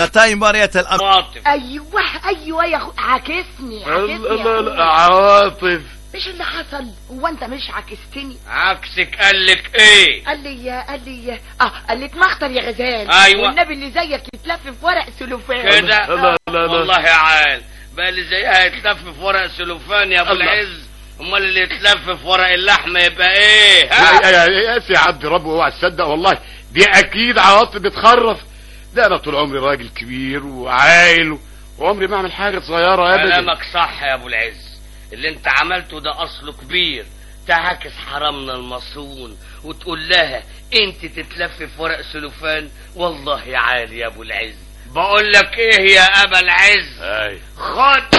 غتاي مرية الأمر عواطف ايوه ايوه يا اخو عاكسني عاكسني لا يا لا لا أخويا. عواطف ايش اللي حصل هو انت مش عاكستني عكسك قال لك ايه قال لي قال لي اه قال لي اتمخطر يا غزال أيوة. والنبي اللي زيك يتلف في ورق سلوفان كده لا لا لا والله يا عال بقى اللي زيها يتلف في ورق سلوفان يا ابو الله. العز امال اللي يتلف في ورق اللحمه يبقى ايه يا ها يا يا يا عبد رب اوعى تصدق والله دي اكيد عواطف بتخرف ده انا طول عمري راجل كبير وعايل وعمري ما اعمل حاجه صغيره ابدا كلامك صح يا ابو العز اللي انت عملته ده اصله كبير تعاكس حرامنا المصون وتقول لها انت تتلف في ورق سلوفان والله يا عالي يا ابو العز بقول لك ايه يا ابا العز اي خد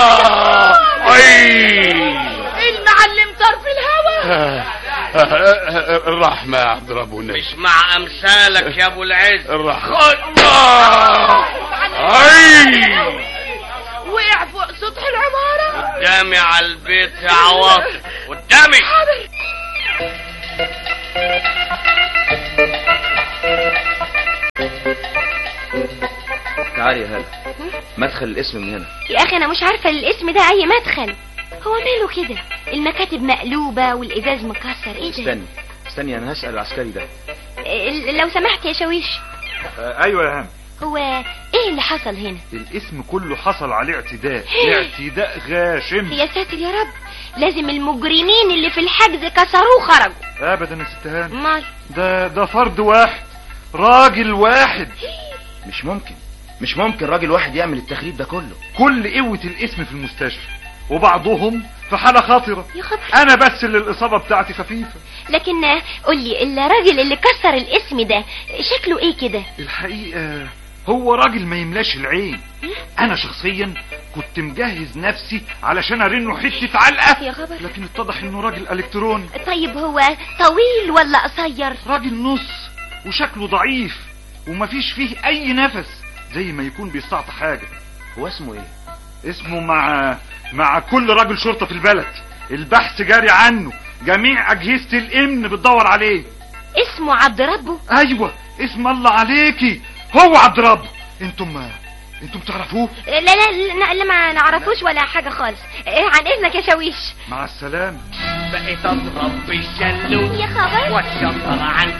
اي المعلم طرف الهوى الرحمه يا عبد رب والنبي مش مع امثالك يا ابو العز الرحمه خد اي وقع فوق سطح العمارة قدامي على البيت يا عواطف قدامي تعالي يا هلا مدخل الاسم من هنا يا اخي انا مش عارفه الاسم ده اي مدخل هو ماله كده المكاتب مقلوبه والازاز مكسر ايه ده استني استني انا هسأل العسكري ده إيه، لو سمحت يا شاويش آه ايوه يا هام هو ايه اللي حصل هنا الاسم كله حصل عليه اعتداء اعتداء غاشم يا ساتر يا رب لازم المجرمين اللي في الحجز كسروه خرجوا ابدا يا ست هانم امال ده ده فرد واحد راجل واحد مش ممكن مش ممكن راجل واحد يعمل التخريب ده كله كل قوة الاسم في المستشفى وبعضهم في حالة خطرة يا خبر انا بس اللي الاصابة بتاعتي خفيفة لكن آه، قولي الراجل اللي كسر الاسم ده شكله ايه كده الحقيقة هو راجل ما يملاش العين انا شخصيا كنت مجهز نفسي علشان ارنه حتة علقة يا خبر لكن اتضح انه راجل الكتروني طيب هو طويل ولا قصير راجل نص وشكله ضعيف ومفيش فيه اي نفس زي ما يكون بيستعطى حاجة هو اسمه ايه اسمه مع مع كل راجل شرطة في البلد البحث جاري عنه جميع اجهزة الامن بتدور عليه اسمه عبد ربه ايوه اسم الله عليكي هو عبد رب انتم انتم تعرفوه لا لا لا, لا ما نعرفوش ولا حاجة خالص إيه، عن اذنك يا شاويش مع السلامة بقيت اضرب بالشلوت يا خبر واتشطر عن